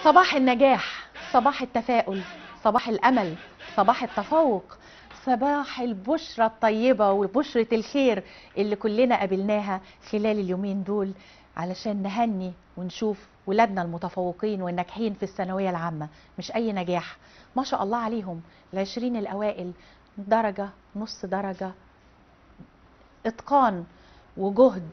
صباح النجاح صباح التفاؤل صباح الامل صباح التفوق صباح البشرة الطيبة وبشرة الخير اللي كلنا قابلناها خلال اليومين دول علشان نهني ونشوف ولادنا المتفوقين والناجحين في الثانوية العامة مش أي نجاح ما شاء الله عليهم العشرين الأوائل درجة نص درجة إتقان وجهد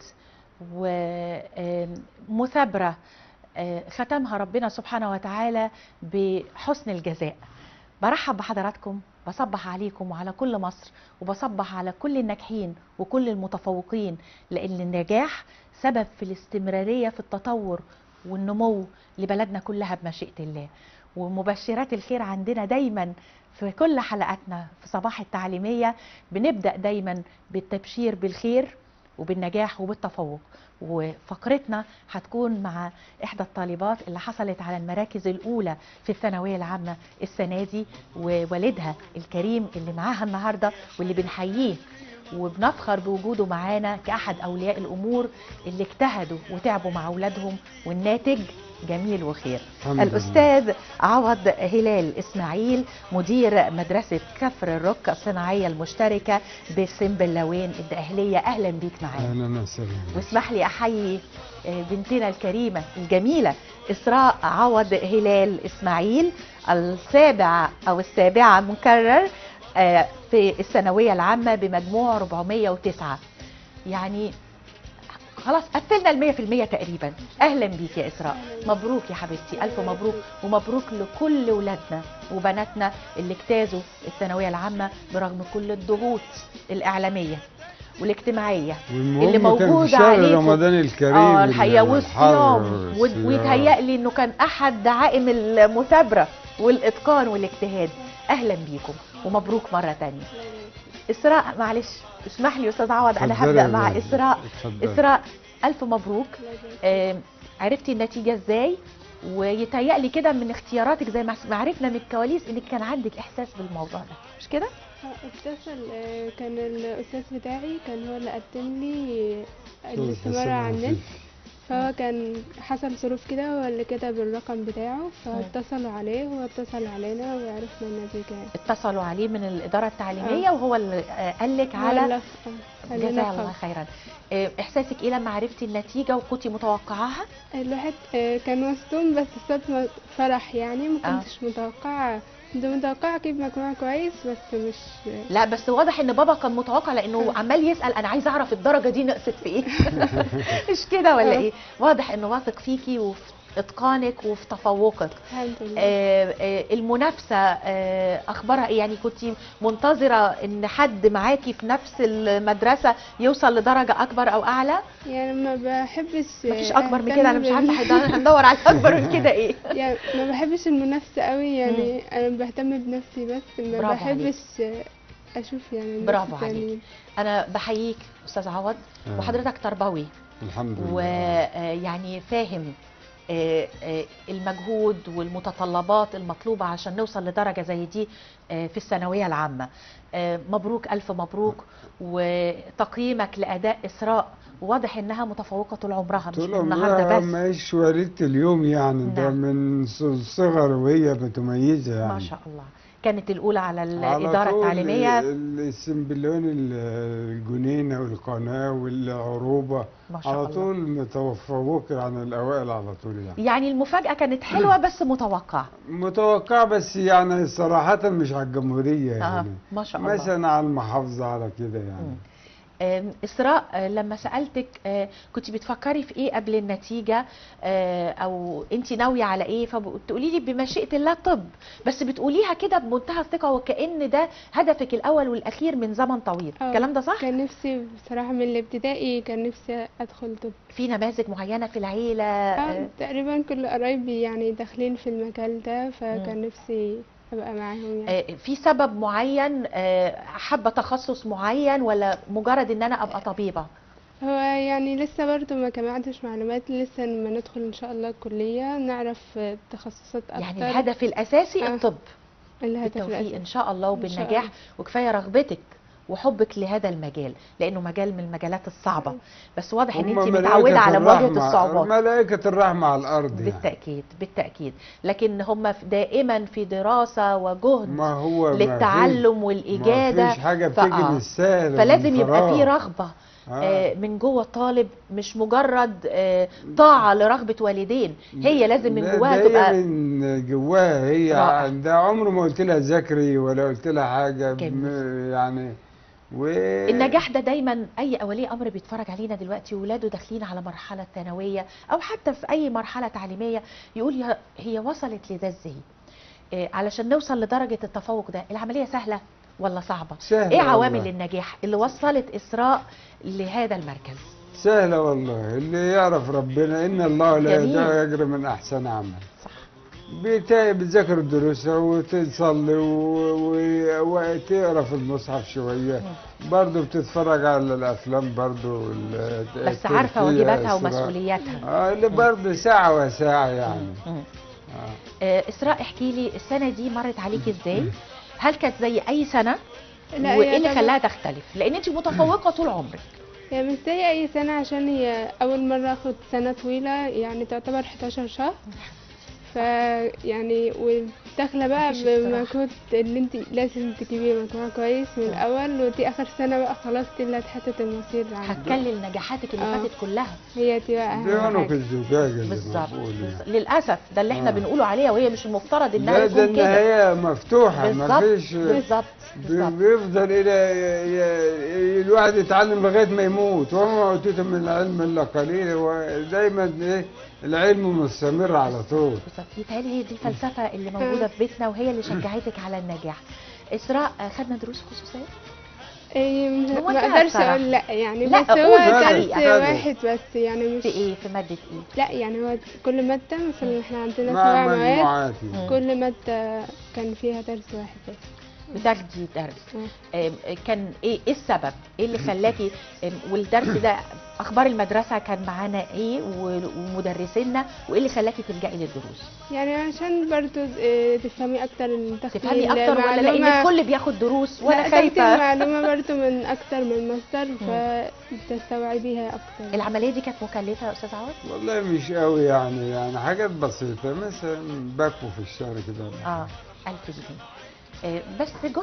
ومثابرة ختمها ربنا سبحانه وتعالى بحسن الجزاء برحب بحضراتكم بصبح عليكم وعلى كل مصر وبصبح على كل الناجحين وكل المتفوقين لأن النجاح سبب في الاستمرارية في التطور والنمو لبلدنا كلها بمشيئة الله ومبشرات الخير عندنا دايما في كل حلقاتنا في صباح التعليمية بنبدأ دايما بالتبشير بالخير وبالنجاح وبالتفوق وفقرتنا هتكون مع إحدى الطالبات اللي حصلت على المراكز الأولى في الثانوية العامة السنة دي ووالدها الكريم اللي معاها النهاردة واللي بنحييه وبنفخر بوجوده معانا كأحد أولياء الأمور اللي اجتهدوا وتعبوا مع أولادهم والناتج جميل وخير الأستاذ عوض هلال إسماعيل مدير مدرسة كفر الرك الصناعية المشتركة بسنبلاوين الدقهلية أهلا بيك معانا اهلا وسهلا واسمح لي أحيي بنتنا الكريمة الجميلة إسراء عوض هلال إسماعيل السابعة أو السابعة مكرر في الثانوية العامة بمجموع 409 يعني خلاص قفلنا المية في المية تقريبا أهلا بيك يا إسراء مبروك يا حبيبتي ألف مبروك ومبروك لكل ولادنا وبناتنا اللي اجتازوا الثانوية العامة برغم كل الضغوط الإعلامية والاجتماعية اللي موجودة عليكم رمضان الكريم اه الحقيقة والصيام ويتهيأ لي إنه كان أحد دعائم المثابرة والإتقان والاجتهاد أهلا بيكم ومبروك مرة تانية إسراء معلش اسمح لي أستاذ عوض أنا هبدأ مع إسراء إسراء ألف مبروك آه عرفتي النتيجة إزاي ويتهيأ لي كده من اختياراتك زي ما عرفنا من الكواليس إنك كان عندك إحساس بالموضوع ده مش كده؟ اتصل كان الأستاذ بتاعي كان هو اللي قدم لي الاستمارة على النت فهو كان حصل ظروف كده هو اللي كتب الرقم بتاعه فاتصلوا عليه وهو اتصل علينا وعرفنا النتيجة اتصلوا عليه من الإدارة التعليمية آه. وهو اللي قال لك على جزاه الله خيرا احساسك ايه لما عرفتي النتيجة وكنتي متوقعاها؟ الواحد كان مصدوم بس الصدمة فرح يعني ما كنتش آه. متوقعة كنت متوقعة اجيب مجموع كويس بس مش لا بس واضح ان بابا كان متوقع لانه عمال يسال انا عايز اعرف الدرجه دي نقصت في ايه مش كده ولا ايه واضح انه واثق فيكي وفي اتقانك وفي تفوقك الحمد لله آه آه المنافسه آه اخبارها ايه يعني كنت منتظره ان حد معاكي في نفس المدرسه يوصل لدرجه اكبر او اعلى يعني ما بحبش مفيش اكبر من كده انا مش عارفه هندور على اكبر من كده ايه يعني ما بحبش المنافسه قوي يعني م. انا بهتم بنفسي بس ما بحبش عليك. اشوف يعني برافو عليك انا بحييك استاذ عوض آه. وحضرتك تربوي الحمد لله ويعني فاهم المجهود والمتطلبات المطلوبة عشان نوصل لدرجة زي دي في الثانوية العامة مبروك ألف مبروك وتقييمك لأداء إسراء واضح انها متفوقه طول عمرها مش من النهارده بس مش وليده اليوم يعني نعم. ده من الصغر وهي متميزه يعني ما شاء الله كانت الاولى على الاداره على التعليميه السنبلون الجنينه والقناه والعروبه ما شاء على الله. طول متفوقه عن الاوائل على طول يعني يعني المفاجاه كانت حلوه بس متوقعه متوقعه بس يعني صراحه مش على الجمهوريه يعني آه. ما شاء الله مثلا على المحافظه على كده يعني م. إسراء لما سألتك كنت بتفكري في إيه قبل النتيجة أو أنت ناوية على إيه فبتقولي لي بمشيئة الله طب بس بتقوليها كده بمنتهى الثقة وكأن ده هدفك الأول والأخير من زمن طويل الكلام ده صح؟ كان نفسي بصراحة من الابتدائي كان نفسي أدخل طب في نماذج معينة في العيلة آه تقريبا كل قرايبي يعني داخلين في المجال ده فكان م. نفسي ابقى معاهم يعني. في سبب معين حابه تخصص معين ولا مجرد ان انا ابقى طبيبه هو يعني لسه برضه ما جمعتش معلومات لسه لما ندخل ان شاء الله الكليه نعرف تخصصات اكتر يعني الهدف الاساسي آه. الطب الهدف بالتوفيق الاساسي ان شاء الله إن شاء وبالنجاح الله. وكفايه رغبتك وحبك لهذا المجال لانه مجال من المجالات الصعبه بس واضح ان هم انت ملائكة متعوده على مواجهه الرحمة- الصعوبات ملائكة الرحمة على الأرض يعني. بالتاكيد بالتاكيد لكن هم في- دائما في دراسه وجهد ما هو ما للتعلم فيش- والاجاده ما فيش حاجة فآه. بتيجي بالسهل فلازم يبقى ومن في فراغ. رغبه آه. آه، من جوه الطالب مش مجرد آه، طاعه لرغبه والدين هي لازم من لا، جواها ده هي تبقى من جواها هي رائع. ده عمره ما قلت لها ذاكري ولا قلت لها حاجة جميل. م- يعني و النجاح ده دايما اي ولي امر بيتفرج علينا دلوقتي ولاده داخلين على مرحله ثانويه او حتى في اي مرحله تعليميه يقول يا هي وصلت لده ازاي إيه علشان نوصل لدرجه التفوق ده العمليه سهله ولا صعبه سهلة ايه عوامل والله. النجاح اللي وصلت اسراء لهذا المركز سهلة والله اللي يعرف ربنا إن الله لا جميل. يدع يجري من أحسن عمل صح بت- بتذاكر دروسها وتصلي و- و- وتقرا في المصحف شوية برضه بتتفرج على الأفلام برضه ال- بس عارفه التركية، واجباتها إسراء. ومسؤولياتها اه اللي برضه ساعة وساعة يعني مم. آه. آه، اسراء احكي لي السنه دي مرت عليكي ازاي هل كانت زي اي سنه لا وايه هي اللي طبعاً- خلاها تختلف لان انت متفوقه طول عمرك هي مش زي اي سنة عشان هي اول مرة اخد سنة طويلة يعني تعتبر 11 شهر ف يعني وداخلة بقى مفيش استراحة. بمجهود ان انت لازم تجيبي مجموع كويس من الاول ودي اخر سنة بقى خلاص دي اللي هتحدد المصير عندي هتكلل نجاحاتك اللي آه. فاتت كلها هي دي بقى دي اهم عنق حاجة الزجاجة زي ما بالظبط بقول يعني. بالظبط. للاسف ده اللي احنا آه. بنقوله عليها وهي مش المفترض انها لا ده تكون كده النهاية مفتوحة بالظبط مفيش بالظبط بي- بالظبط بيفضل الى ي- ي- الواحد يتعلم لغايه ما يموت وما اوتيتم من العلم الا قليل ودايما ايه العلم مستمر على طول بالظبط يتهيألي هي دي الفلسفه اللي موجوده في بيتنا وهي اللي شجعتك على النجاح اسراء آه، خدنا دروس خصوصيه إيه مش- هو ما انتهى اقدرش الصراحة. اقول لا يعني لا، بس قول هو بس درس الحقيقة. واحد بس يعني مش في ايه في ماده ايه لا يعني هو كل مادة مثلا احنا عندنا مع سبع مواد مجموعات مم. كل مادة كان فيها درس واحد بس بتاخدي درس آه. آم، كان ايه ايه السبب ايه اللي خلاكي آم، والدرس ده اخبار المدرسه كان معانا ايه و- ومدرسينا وايه اللي خلاكي تلجئي للدروس يعني عشان برضو اه، تفهمي اكتر ان تاخدي تفهمي اكتر ولا لان المعلومة- الكل بياخد دروس لا، وانا تاخدي خايفه المعلومة برضو من اكتر من مصدر فتستوعبيها اكتر العمليه دي كانت مكلفه يا استاذ عوض والله مش قوي يعني يعني حاجات بسيطه مثلا باكو في الشهر كده ولا اه 1000 جنيه آه، بس جهد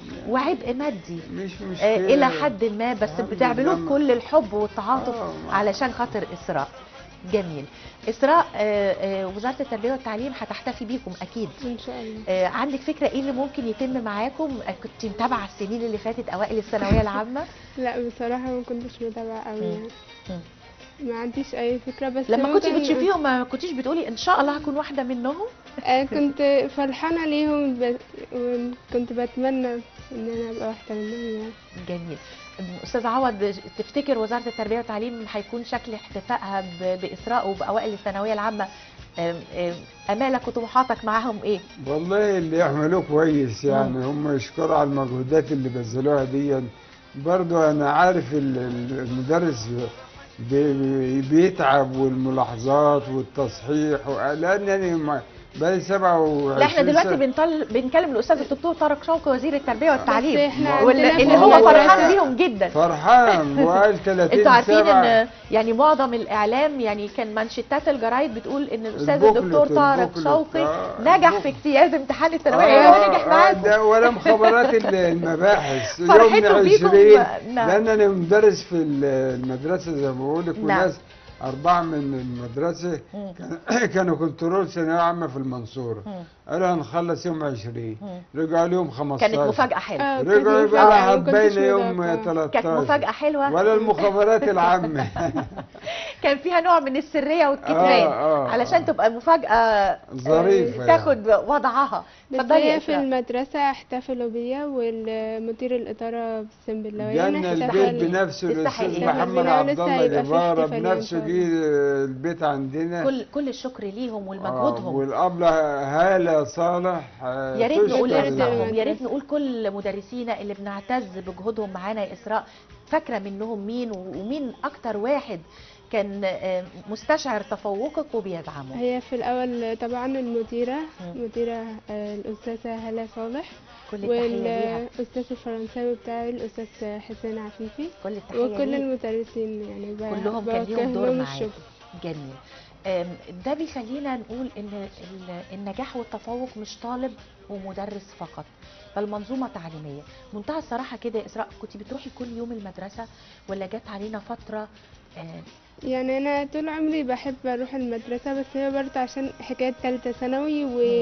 وعبء مادي مش مش آه، الى حد ما بس الحمد بتعملوه لله. بكل الحب والتعاطف آه. علشان خاطر اسراء جميل اسراء آه، آه، وزاره التربيه والتعليم هتحتفي بيكم اكيد ان شاء الله آه، عندك فكره ايه اللي ممكن يتم معاكم آه، كنت متابعه السنين اللي فاتت اوائل الثانويه العامه لا بصراحة ما كنتش متابعة قوي مم. يعني مم. ما عنديش اي فكرة بس لما كنت ممكن- بتشوفيهم ما كنتيش بتقولي ان شاء الله هكون واحده منهم آه، كنت فرحانة ليهم ب... وكنت بتمنى ان انا ابقى واحدة منهم يعني جميل استاذ عوض تفتكر وزاره التربيه والتعليم هيكون شكل احتفائها ب- باسراء وباوائل الثانويه العامه آم، آم، امالك وطموحاتك معاهم ايه والله اللي يعملوه كويس يعني هم يشكروا على المجهودات اللي بذلوها دي برضو انا عارف ال- ال- المدرس بي- بيتعب والملاحظات والتصحيح و- لان انا ما- بقالي 27 لا احنا دلوقتي سنة. بنطل... بنكلم الاستاذ الدكتور طارق شوقي وزير التربيه والتعليم إحنا ولا عندنا ان في هو المدرسة- فرحان بيهم جدا فرحان وقال 30 انتوا عارفين سبعة. ان يعني معظم الاعلام يعني كان منشطات الجرايد بتقول ان الاستاذ البوكلت- الدكتور طارق البوكلت، شوقي آه، نجح في البوكلت. اجتياز امتحان الثانويه آه، العامه ونجح آه، معاكم ده ولا مخابرات ال- المباحث يوم فرحته بيكم، 20 نعم. لان انا مدرس في ال- المدرسه زي ما بقول لك نعم. وناس أربعة من المدرسة مم. كان- كانوا كنترول ثانوية عامة في المنصورة مم. قالوا هنخلص يوم 20 مم. رجعوا لهم 15 كانت مفاجاه حلوه آه، كانت رجعوا يبقى مفاجأة، لها ما كنتش باينة يوم متوقعة. 13 كانت مفاجاه حلوه ولا المخابرات العامة كان فيها نوع من السريه والكتمان آه، آه، علشان آه. تبقى مفاجاه آه، ظريفة تاخد وضعها بس اتفضلي يا هي في إسراء. المدرسة احتفلوا بيا والمدير الإدارة بسم بالله جانا البيت تستحقي. بنفسه تستحقي. الاستاذ بإذن محمد الله عبد لسه الله هيبقى في جباره احتفالية إن بنفسه شاء جه البيت عندنا كل كل الشكر ليهم آه، ولمجهودهم والابله هاله صالح آه، يا ريت نقول تشكر يرد لها. اسمائهم يا ريت المدرسة. نقول كل مدرسينا اللي بنعتز بجهودهم معانا يا اسراء فاكره منهم مين و- ومين اكتر واحد كان آه، مستشعر تفوقك وبيدعمه هي في الأول طبعا المديرة مم. المديرة آه، الأستاذة هلا صالح كل التحيه ليها والأستاذ الفرنساوي بتاعي الأستاذ حسين عفيفي كل التحيه وكل ليها. المدرسين يعني ب- كلهم كان بوجه ليهم دور لهم معاك الشكر جميل آم، ده بيخلينا نقول ان ال- النجاح والتفوق مش طالب ومدرس فقط بل منظومه تعليميه منتهى الصراحه كده يا اسراء كنت بتروحي كل يوم المدرسه ولا جت علينا فتره آه، يعني أنا طول عمري بحب أروح المدرسة بس هي برضه عشان حكاية تالتة ثانوي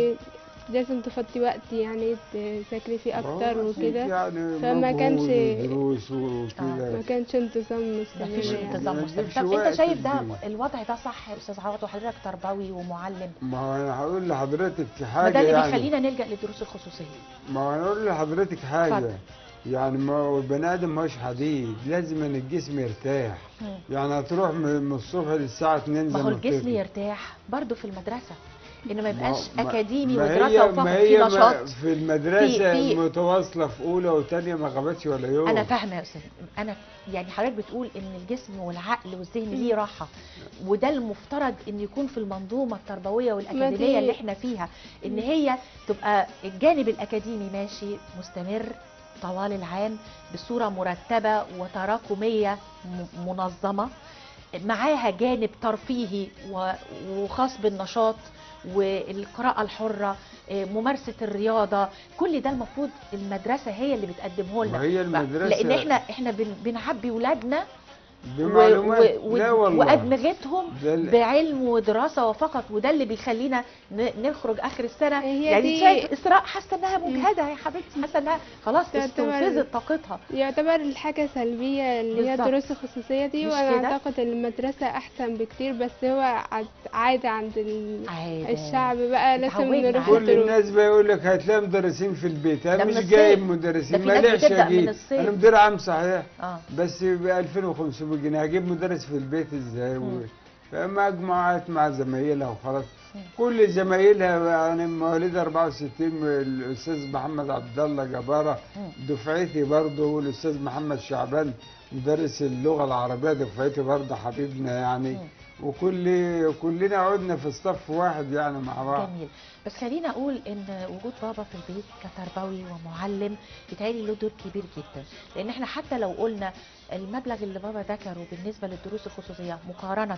ولازم تفضي وقت يعني تذاكري فيه أكتر هو وكده يعني فما مجهود كانش- ودروس وكده ما كانش انتظام مستمر مفيش ما يعني انتظام مستمر يجيبش طب انت وقت شايف ده الدنيا. الوضع ده صح يا استاذ عوض وحضرتك تربوي ومعلم ما هو انا هقول لحضرتك ما حاجه ده اللي يعني بيخلينا نلجا للدروس الخصوصيه ما هو انا اقول لحضرتك حاجه اتفضل. يعني ما هو البني ادم مش حديد لازم ان الجسم يرتاح مم. يعني هتروح من من الصبح للساعه 2 زي ما هو ما الجسم بتطلع. يرتاح برضه في المدرسه انه ما ما يبقاش هو- ما- اكاديمي ما ودراسه هي- وفقط ما في هي ما- نشاط في المدرسه في- في- متواصله في اولى وثانيه ما غابتش ولا يوم انا فاهمه يا استاذ انا يعني حضرتك بتقول ان الجسم والعقل والذهن ليه راحه وده المفترض ان يكون في المنظومه التربويه والاكاديميه دي- اللي احنا فيها ان هي تبقى الجانب الاكاديمي ماشي مستمر طوال العام بصوره مرتبه وتراكميه م- منظمه معاها جانب ترفيهي و- وخاص بالنشاط والقراءة الحرة إيه، ممارسة الرياضة كل ده المفروض المدرسة هي اللي بتقدمه لنا وهي المدرسة لأن احنا احنا بن- بنعبي ولادنا و- بمعلومات و- لا و- والله وأدمغتهم ده ال- بعلم ودراسة وفقط وده اللي بيخلينا ن- نخرج آخر السنة هي يعني دي- شايف إسراء حاسة إنها مجهدة يا حبيبتي حاسة إنها خلاص تعتبر- استنفذت طاقتها يعتبر الحاجة سلبية اللي هي بالظبط. الدروس الخصوصية دي مش وأنا كده؟ أعتقد إن المدرسة أحسن بكتير بس هو عاد- عادة عند ال- عادة. الشعب بقى لازم اتعودنا نروح كل الدروس الناس بيقول لك هتلاقي مدرسين في البيت ده انا من مش الصيف. جايب ده مدرسين في ناس ماليش بتبدأ من اجيب الصيف. انا مدير عام صحيح اه بس ب 2500 جنيه هجيب مدرس في البيت ازاي و... مم. فمجموعات مع زمايلها وخلاص مم. كل زمايلها يعني مواليد 64 الاستاذ محمد عبد الله جباره مم. دفعتي برضه والاستاذ محمد شعبان مدرس اللغه العربيه دفعتي برضه حبيبنا يعني مم. وكل كلنا عدنا في صف واحد يعني مع بعض جميل بس خليني اقول ان وجود بابا في البيت كتربوي ومعلم بيتهيألي له دور كبير جدا لان احنا حتى لو قلنا المبلغ اللي بابا ذكره بالنسبه للدروس الخصوصيه مقارنه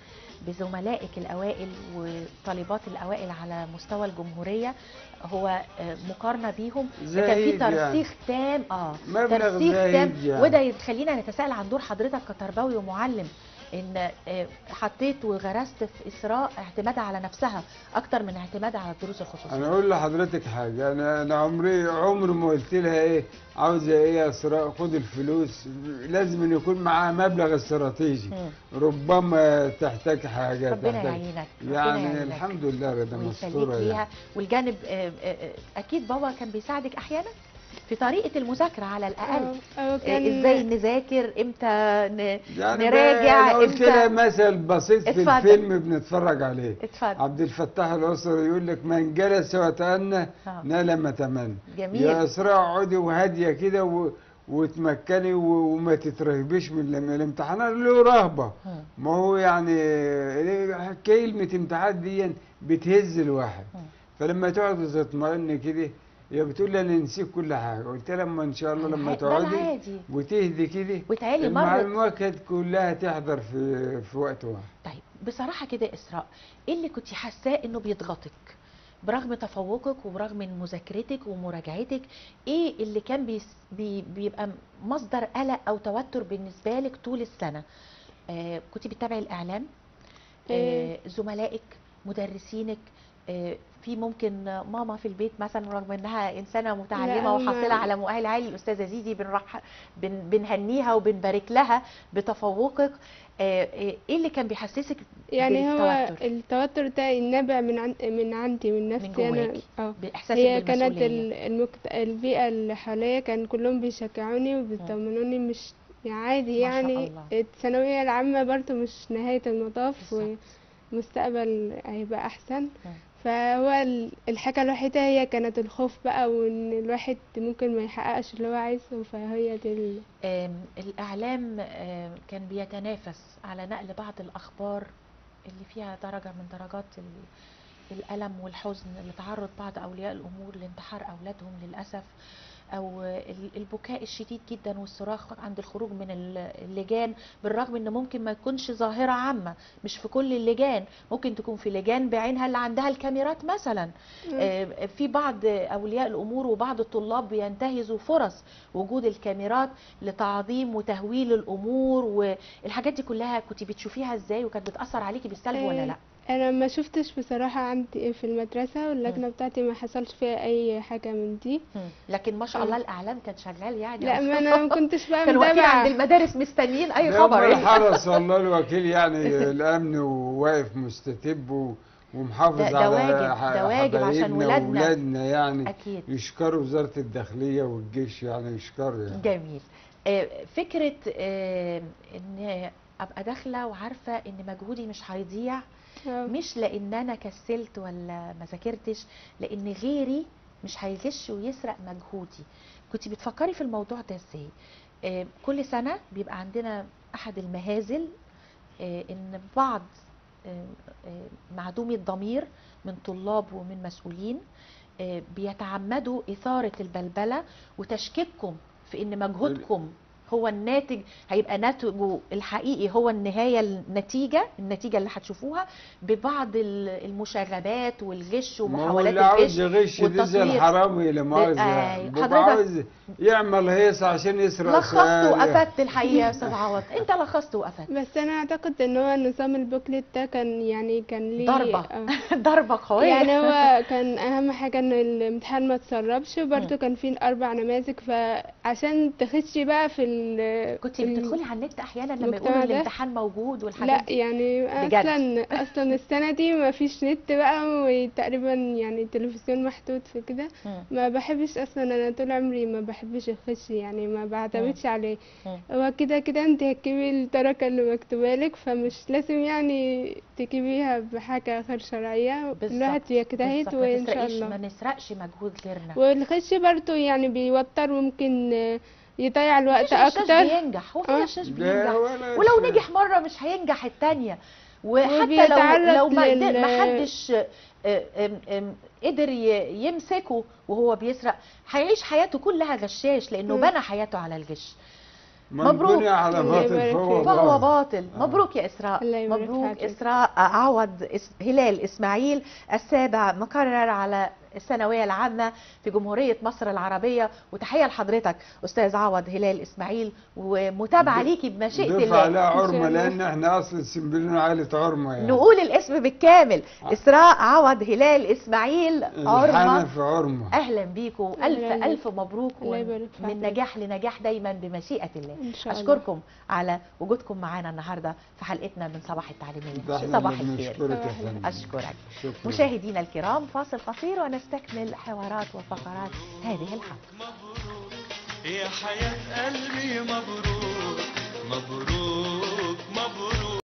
بزملائك الاوائل وطالبات الاوائل على مستوى الجمهوريه هو آه، مقارنه بيهم ده كان في زايد يعني. ترسيخ تام اه مبلغ ترسيخ زايد تام يعني. وده يخلينا نتساءل عن دور حضرتك كتربوي ومعلم ان آه، حطيت وغرست في اسراء اعتمادها على نفسها اكتر من اعتمادها على الدروس الخصوصيه انا اقول لحضرتك حاجه انا انا عمري عمري ما قلت لها ايه عاوزه ايه يا اسراء خد الفلوس لازم أن يكون معاها مبلغ استراتيجي مم. ربما تحتاج حاجه ربنا تحتاج يعينك ربنا يعني يعينك. الحمد لله رضا ويخليك مستوره ليها يعني. والجانب آه، آه، آه، اكيد بابا كان بيساعدك احيانا في طريقه المذاكره على الاقل أو- أو آه، كان ازاي نذاكر امتى ن... يعني نراجع انا قلت لها امتى مثل بسيط في اتفضل. الفيلم بنتفرج عليه اتفضل عبد الفتاح الاسري يقول لك من جلس وتأنى آه. نال ما تمنى جميل. يا اسراء اقعدي وهاديه كده و... وتمكني و... وما تترهبيش من الام- الامتحانات له رهبه مم. ما هو يعني كلمه امتحان دي بتهز الواحد مم. فلما تقعد تطمئن كده هي بتقول لي انا نسيت كل حاجه قلت لها اما ان شاء الله لما ده تقعدي العادي وتهدي كده وتعالي مرة المعلومات كانت كلها تحضر في في وقت واحد طيب بصراحة كده إسراء إيه اللي كنت حاساه إنه بيضغطك برغم تفوقك وبرغم من مذاكرتك ومراجعتك إيه اللي كان بيس بي بيبقى مصدر قلق أو توتر بالنسبة لك طول السنة آه كنت بتتابعي الإعلام آه إيه. زملائك مدرسينك آه في ممكن ماما في البيت مثلا رغم انها انسانه متعلمه لا، وحاصله ما- على مؤهل عالي الاستاذه زيزي بنرح بن بنهنيها وبنبارك لها بتفوقك آه، آه، ايه اللي كان بيحسسك يعني هو بالتوتر التوتر ده نابع من عن من عندي من نفسي انا جواكي. اه باحساسك هي كانت بالمسؤوليه ال- المكت... البيئة اللي حواليا كان كلهم بيشجعوني وبيطمنوني مش عادي ما شاء يعني الله. الثانوية العامة برضو مش نهاية المطاف بالظبط. ومستقبل هيبقى أحسن مم. فهو ال- الحاجة الوحيدة هي كانت الخوف بقى وان الواحد ممكن ما يحققش اللي هو عايزه فهي دي ال... آم، الإعلام آم، كان بيتنافس على نقل بعض الأخبار اللي فيها درجة من درجات ال- الألم والحزن اللي تعرض بعض أولياء الأمور لانتحار أولادهم للأسف أو ال- البكاء الشديد جدا والصراخ عند الخروج من ال- اللجان بالرغم إن ممكن ما يكونش ظاهرة عامة مش في كل اللجان ممكن تكون في لجان بعينها اللي عندها الكاميرات مثلا آه، في بعض اولياء الامور وبعض الطلاب بينتهزوا فرص وجود الكاميرات لتعظيم وتهويل الامور والحاجات دي كلها كنت بتشوفيها ازاي وكانت بتاثر عليكي بالسلب ولا آه، لا انا ما شفتش بصراحة عندي في المدرسة واللجنة بتاعتي ما حصلش فيها اي حاجة من دي لكن ما شاء الله الاعلام كان شغال يعني لا ما انا ما كنتش بقى كانوا واقفين عند متابعة المدارس مستنيين اي ده هم خبر الحرس والله الوكيل يعني الامن وواقف مستتب و- ومحافظ ده- ده على واجب- ح- ده واجب عشان حبايبنا ولادنا. وولادنا يعني اكيد يشكروا وزارة الداخلية والجيش يعني يشكروا يعني جميل آه، فكره آه، ان ابقى داخله وعارفه ان مجهودي مش هيضيع آه. مش لان انا كسلت ولا ما ذاكرتش لان غيري مش هيغش ويسرق مجهودي كنت بتفكري في الموضوع ده ازاي آه، كل سنه بيبقى عندنا احد المهازل آه، ان بعض آه، آه، معدومي الضمير من طلاب ومن مسؤولين آه، بيتعمدوا اثاره البلبله وتشكيككم في ان مجهودكم هو الناتج هيبقى ناتجه الحقيقي هو النهايه النتيجه النتيجه اللي هتشوفوها ببعض ال- المشاغبات والغش ما هو ومحاولات اللي عاوز الغش يغش ده زي والتصوير. الحرامي اللي مؤاخذة آه، يعني بيبقى حضرتك- عاوز يعمل هيص عشان يسرق لخصت سؤال. وافدت الحقيقه يا استاذ عوض انت لخصت وافدت بس انا اعتقد ان هو نظام البوكلت ده كان يعني كان ليه ضربة. آه. ضربه قويه يعني هو كان اهم حاجه ان الامتحان ما تسربش وبرده كان فيه اربع نماذج فعشان تخشي بقى في ال كنت في ال- بتدخلي على النت احيانا لما المجتمع يقولوا ده؟ الامتحان موجود والحاجات لا دي يعني بجد؟ اصلا اصلا السنه دي ما فيش نت بقى وتقريبا يعني التلفزيون محدود في كده مم. ما بحبش اصلا انا طول عمري ما بحبش الخش يعني ما بعتمدش عليه مم. هو كده كده انت هتجيبي الدرجه اللي مكتوبه لك فمش لازم يعني تجيبيها بحاجه غير شرعيه بالظبط، الواحد يجتهد بالظبط. ما وان شاء نسرقش الله ما نسرقش مجهود غيرنا والغش برضو يعني بيوتر وممكن آه، يضيع الوقت مفيش غشاش اكتر بينجح هو في آه. غشاش لا بينجح ولا ولو شيء. نجح مره مش هينجح التانية وحتى لو وبيتعرض لو ما قدر- لل- ما حدش آه، آم، آم، قدر ي- يمسكه وهو بيسرق هيعيش حياته كلها غشاش لانه مم. بنى حياته على الغش من مبروك. بني على الله باطل يبارك فهو فيك. فهو باطل. باطل آه. مبروك يا اسراء الله يبارك في مبروك حضرتك. اسراء عوض إس- هلال اسماعيل السابع مقرر على الثانويه العامه في جمهوريه مصر العربيه وتحيه لحضرتك استاذ عوض هلال اسماعيل ومتابعه ب- ليكي بمشيئه ضيف الله عليها إن شاء عرمة الله. لأن احنا أصل سنبلنا عائلة عرمة يعني نقول الاسم بالكامل اسراء عوض هلال اسماعيل عرمه الحنف عرمة اهلا بيكم الف أهلاً الف مبروك الله ون- يبارك في من حضرتك. نجاح لنجاح دايما بمشيئه الله ان شاء الله اشكركم على وجودكم معانا النهارده في حلقتنا من صباح ده التعليميه احنا صباح اللي الخير بنشكرك يا صباح الخير. فندم اشكرك شكراً. مشاهدينا الكرام فاصل قصير ونستكمل حوارات وفقرات هذه الحلقه يا حياة قلبي مبروك